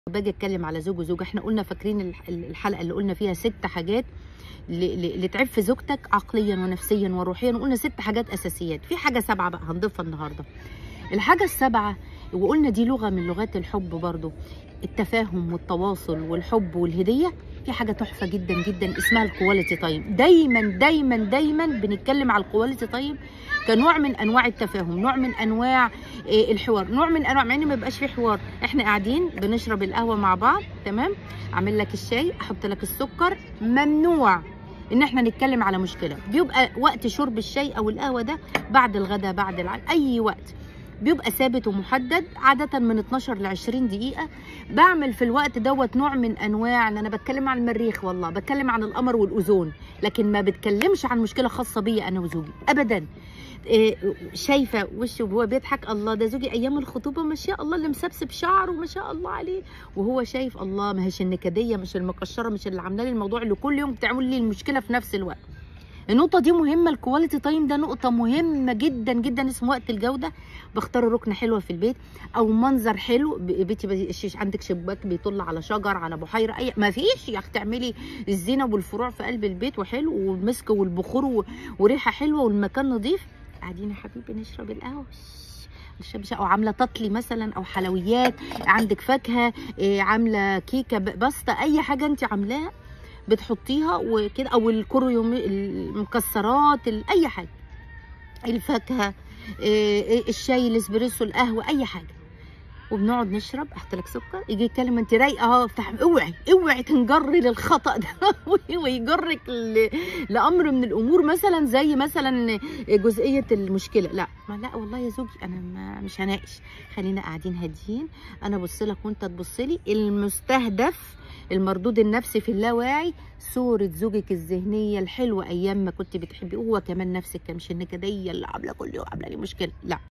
باجي اتكلم على زوج وزوجه احنا قلنا فاكرين الح- الحلقه اللي قلنا فيها ست حاجات ل- ل- لتعب في زوجتك عقليا ونفسيا وروحيا وقلنا ست حاجات اساسيات في حاجه سبعه بقى هنضيفها النهارده الحاجه السابعه وقلنا دي لغه من لغات الحب برضو التفاهم والتواصل والحب والهديه في حاجه تحفه جدا جدا اسمها الكواليتي تايم دايما دايما دايما بنتكلم على الكواليتي تايم كنوع من انواع التفاهم نوع من انواع إيه، الحوار نوع من انواع مع ان ما يبقاش في حوار احنا قاعدين بنشرب القهوه مع بعض تمام اعمل لك الشاي احط لك السكر ممنوع ان احنا نتكلم على مشكله بيبقى وقت شرب الشاي او القهوه ده بعد الغداء بعد الع... اي وقت بيبقى ثابت ومحدد عادة من 12 ل 20 دقيقة بعمل في الوقت دوت نوع من انواع ان انا بتكلم عن المريخ والله بتكلم عن القمر والاوزون لكن ما بتكلمش عن مشكلة خاصة بيا انا وزوجي ابدا إيه، شايفه وشه وهو بيضحك الله ده زوجي ايام الخطوبه ما شاء الله اللي مسبسب شعره ما شاء الله عليه وهو شايف الله ما هيش النكديه مش المكشره مش اللي عامله لي الموضوع اللي كل يوم بتعمل لي المشكله في نفس الوقت النقطه دي مهمه الكواليتي تايم ده نقطه مهمه جدا جدا اسمه وقت الجوده بختار ركنه حلوه في البيت او منظر حلو ب- بيتي بي- الشيش عندك شباك بيطل على شجر على بحيره اي ما فيش يا اخي تعملي الزينه والفروع في قلب البيت وحلو والمسك والبخور و- وريحه حلوه والمكان نظيف قاعدين يا حبيبي نشرب القهوه نشرب شاي او عامله تطلي مثلا او حلويات عندك فاكهه إيه، عامله كيكه ب- باستا اي حاجه انت عاملاها بتحطيها وكده او الكوريوم المكسرات ال- اي حاجه الفاكهه إيه، إيه، الشاي الاسبريسو القهوه اي حاجه وبنقعد نشرب احط لك سكر يجي يتكلم انت رايقه اهو افتح اوعي اوعي تنجري للخطا ده ويجرك ل- لامر من الامور مثلا زي مثلا جزئيه المشكله لا ما لا والله يا زوجي انا ما مش هناقش خلينا قاعدين هاديين انا ابص لك وانت تبص لي المستهدف المردود النفسي في اللاواعي صورة زوجك الذهنية الحلوة أيام ما كنت بتحبي وهو كمان نفسك مش النكدية اللي عاملة كل يوم عاملة لي مشكلة لا